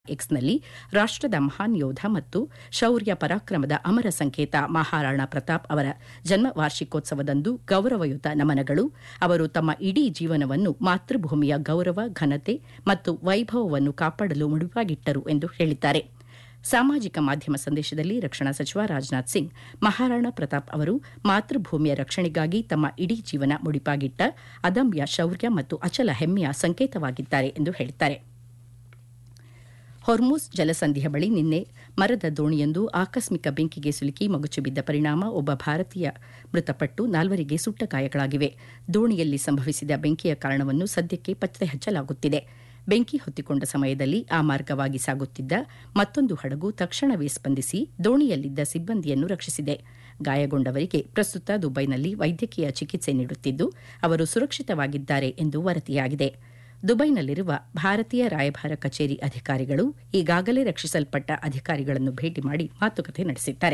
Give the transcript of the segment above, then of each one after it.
ಎಕ್ಸ್ನಲ್ಲಿ ರಾಷ್ಟದ ಮಹಾನ್ ಯೋಧ ಮತ್ತು ಶೌರ್ಯ ಪರಾಕ್ರಮದ ಅಮರ ಸಂಕೇತ ಮಹಾರಾಣಾ ಪ್ರತಾಪ್ ಅವರ ಜನ್ಮ ವಾರ್ಷಿಕೋತ್ಸವದಂದು ಗೌರವಯುತ ನಮನಗಳು ಅವರು ತಮ್ಮ ಇಡೀ ಜೀವನವನ್ನು ಮಾತೃಭೂಮಿಯ ಗೌರವ ಘನತೆ ಮತ್ತು ವೈಭವವನ್ನು ಕಾಪಾಡಲು ಮುಡಿಪಾಗಿಟ್ಟರು ಎಂದು ಹೇಳಿದ್ದಾರೆ ಸಾಮಾಜಿಕ ಮಾಧ್ಯಮ ಸಂದೇಶದಲ್ಲಿ ರಕ್ಷಣಾ ಸಚಿವ ರಾಜನಾಥ್ ಸಿಂಗ್ ಮಹಾರಾಣಾ ಪ್ರತಾಪ್ ಅವರು ಮಾತೃಭೂಮಿಯ ರಕ್ಷಣೆಗಾಗಿ ತಮ್ಮ ಇಡೀ ಜೀವನ ಮುಡಿಪಾಗಿಟ್ಟ ಅದಮ್ಯ ಶೌರ್ಯ ಮತ್ತು ಅಚಲ ಹೆಮ್ಮೆಯ ಸಂಕೇತವಾಗಿದ್ದಾರೆ ಎಂದು ಹೇಳಿದ್ದಾರೆ ಹೊರ್ಮುಜ್ ಜಲಸಂಧಿಯ ಬಳಿ ನಿನ್ನೆ ಮರದ ದೋಣಿಯೊಂದು ಆಕಸ್ಮಿಕ ಬೆಂಕಿಗೆ ಸಿಲುಕಿ ಮಗುಚು ಬಿದ್ದ ಪರಿಣಾಮ ಒಬ್ಬ ಭಾರತೀಯ ಮೃತಪಟ್ಟು ನಾಲ್ವರಿಗೆ ಸುಟ್ಟ ಗಾಯಗಳಾಗಿವೆ ದೋಣಿಯಲ್ಲಿ ಸಂಭವಿಸಿದ ಬೆಂಕಿಯ ಕಾರಣವನ್ನು ಸದ್ಯಕ್ಕೆ ಪತ್ತೆ ಹಚ್ಚಲಾಗುತ್ತಿದೆ ಬೆಂಕಿ ಹೊತ್ತಿಕೊಂಡ ಸಮಯದಲ್ಲಿ ಆ ಮಾರ್ಗವಾಗಿ ಸಾಗುತ್ತಿದ್ದ ಮತ್ತೊಂದು ಹಡಗು ತಕ್ಷಣವೇ ಸ್ಪಂದಿಸಿ ದೋಣಿಯಲ್ಲಿದ್ದ ಸಿಬ್ಬಂದಿಯನ್ನು ರಕ್ಷಿಸಿದೆ ಗಾಯಗೊಂಡವರಿಗೆ ಪ್ರಸ್ತುತ ದುಬೈನಲ್ಲಿ ವೈದ್ಯಕೀಯ ಚಿಕಿತ್ಸೆ ನೀಡುತ್ತಿದ್ದು ಅವರು ಸುರಕ್ಷಿತವಾಗಿದ್ದಾರೆ ಎಂದು ವರದಿಯಾಗಿದೆ ದುಬೈನಲ್ಲಿರುವ ಭಾರತೀಯ ರಾಯಭಾರ ಕಚೇರಿ ಅಧಿಕಾರಿಗಳು ಈಗಾಗಲೇ ರಕ್ಷಿಸಲ್ಪಟ್ಟ ಅಧಿಕಾರಿಗಳನ್ನು ಭೇಟಿ ಮಾಡಿ ಮಾತುಕತೆ ನಡೆಸಿದ್ದಾರೆ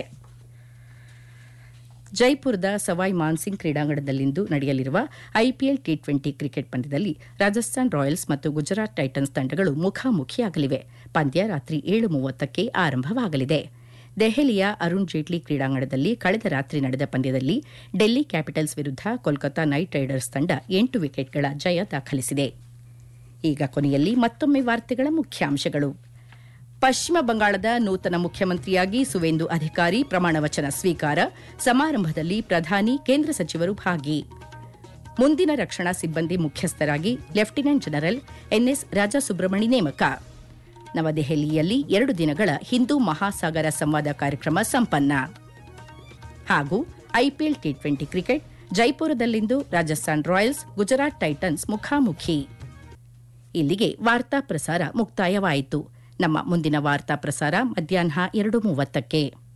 ಜೈಪುರದ ಸವಾಯ್ ಮಾನ್ಸಿಂಗ್ ಕ್ರೀಡಾಂಗಣದಲ್ಲಿಂದು ನಡೆಯಲಿರುವ ಐಪಿಎಲ್ ಟಿ ಟ್ವೆಂಟಿ ಕ್ರಿಕೆಟ್ ಪಂದ್ಯದಲ್ಲಿ ರಾಜಸ್ಥಾನ್ ರಾಯಲ್ಸ್ ಮತ್ತು ಗುಜರಾತ್ ಟೈಟನ್ಸ್ ತಂಡಗಳು ಮುಖಾಮುಖಿಯಾಗಲಿವೆ ಪಂದ್ಯ ರಾತ್ರಿ ಏಳು ಮೂವತ್ತಕ್ಕೆ ಆರಂಭವಾಗಲಿದೆ ದೆಹಲಿಯ ಅರುಣ್ ಜೇಟ್ಲಿ ಕ್ರೀಡಾಂಗಣದಲ್ಲಿ ಕಳೆದ ರಾತ್ರಿ ನಡೆದ ಪಂದ್ಯದಲ್ಲಿ ಡೆಲ್ಲಿ ಕ್ಯಾಪಿಟಲ್ಸ್ ವಿರುದ್ಧ ಕೋಲ್ಕತಾ ನೈಟ್ ರೈಡರ್ಸ್ ತಂಡ ಎಂಟು ವಿಕೆಟ್ಗಳ ಜಯ ದಾಖಲಿಸಿದೆ ಈಗ ಕೊನೆಯಲ್ಲಿ ಮತ್ತೊಮ್ಮೆ ವಾರ್ತೆಗಳ ಮುಖ್ಯಾಂಶಗಳು ಪಶ್ಚಿಮ ಬಂಗಾಳದ ನೂತನ ಮುಖ್ಯಮಂತ್ರಿಯಾಗಿ ಸುವೇಂದು ಅಧಿಕಾರಿ ಪ್ರಮಾಣವಚನ ಸ್ವೀಕಾರ ಸಮಾರಂಭದಲ್ಲಿ ಪ್ರಧಾನಿ ಕೇಂದ್ರ ಸಚಿವರು ಭಾಗಿ ಮುಂದಿನ ರಕ್ಷಣಾ ಸಿಬ್ಬಂದಿ ಮುಖ್ಯಸ್ಥರಾಗಿ ಲೆಫ್ಟಿನೆಂಟ್ ಜನರಲ್ ಎನ್ಎಸ್ ರಾಜಸುಬ್ರಮಣಿ ನೇಮಕ ನವದೆಹಲಿಯಲ್ಲಿ ಎರಡು ದಿನಗಳ ಹಿಂದೂ ಮಹಾಸಾಗರ ಸಂವಾದ ಕಾರ್ಯಕ್ರಮ ಸಂಪನ್ನ ಹಾಗೂ ಐಪಿಎಲ್ ಟಿ ಟ್ವೆಂಟಿ ಕ್ರಿಕೆಟ್ ಜೈಪುರದಲ್ಲಿಂದು ರಾಜಸ್ಥಾನ್ ರಾಯಲ್ಸ್ ಗುಜರಾತ್ ಟೈಟನ್ಸ್ ಮುಖಾಮುಖಿ ಇಲ್ಲಿಗೆ ವಾರ್ತಾ ಪ್ರಸಾರ ಮುಕ್ತಾಯವಾಯಿತು ನಮ್ಮ ಮುಂದಿನ ವಾರ್ತಾ ಪ್ರಸಾರ ಮಧ್ಯಾಹ್ನ ಎರಡು ಮೂವತ್ತಕ್ಕೆ